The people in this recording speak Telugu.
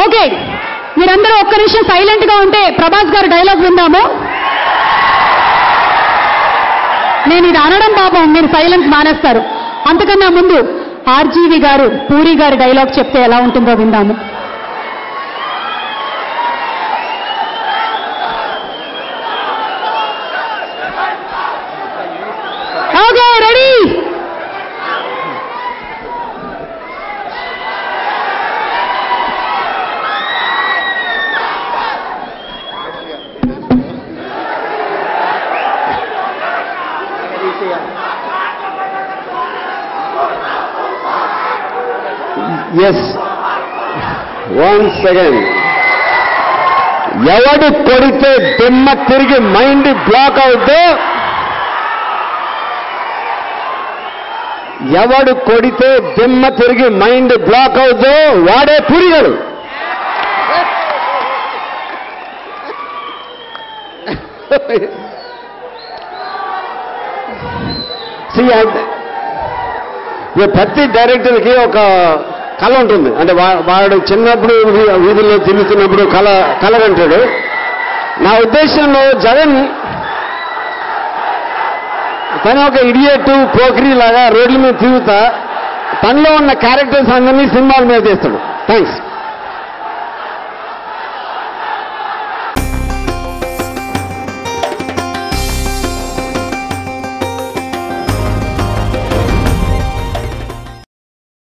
ఓకే మీరందరూ ఒక్క నిమిషం సైలెంట్ గా ఉంటే ప్రభాస్ గారు డైలాగ్ విందాము నేను ఇది అనడం పాపం మీరు సైలెన్స్ మానేస్తారు అంతకన్నా ముందు ఆర్జీవి గారు పూరి గారి డైలాగ్ చెప్తే ఎలా ఉంటుందో విందాము okay ready yes one second ఎవడు కొడితే దిమ్మ తిరిగి మైండ్ బ్లాక్ అవుద్దో ఎవడు కొడితే దిమ్మ తిరిగి మైండ్ బ్లాక్ అవుద్దో వాడే పురిగడు See, I- ఇప్పుడు ప్రతి డైరెక్టర్కి ఒక కళ ఉంటుంది అంటే వా- వాడు చిన్నప్పుడు వీ- వీధుల్లో తిరుగుతున్నప్పుడు కళ కళ అంటాడు నా ఉద్దేశంలో జగన్ తను ఒక ఇడియట్ పోకిరి లాగా రోడ్ల మీద తిరుగుతా తనలో ఉన్న క్యారెక్టర్స్ అందరినీ సినిమాల మీద చేస్తాడు థ్యాంక్స్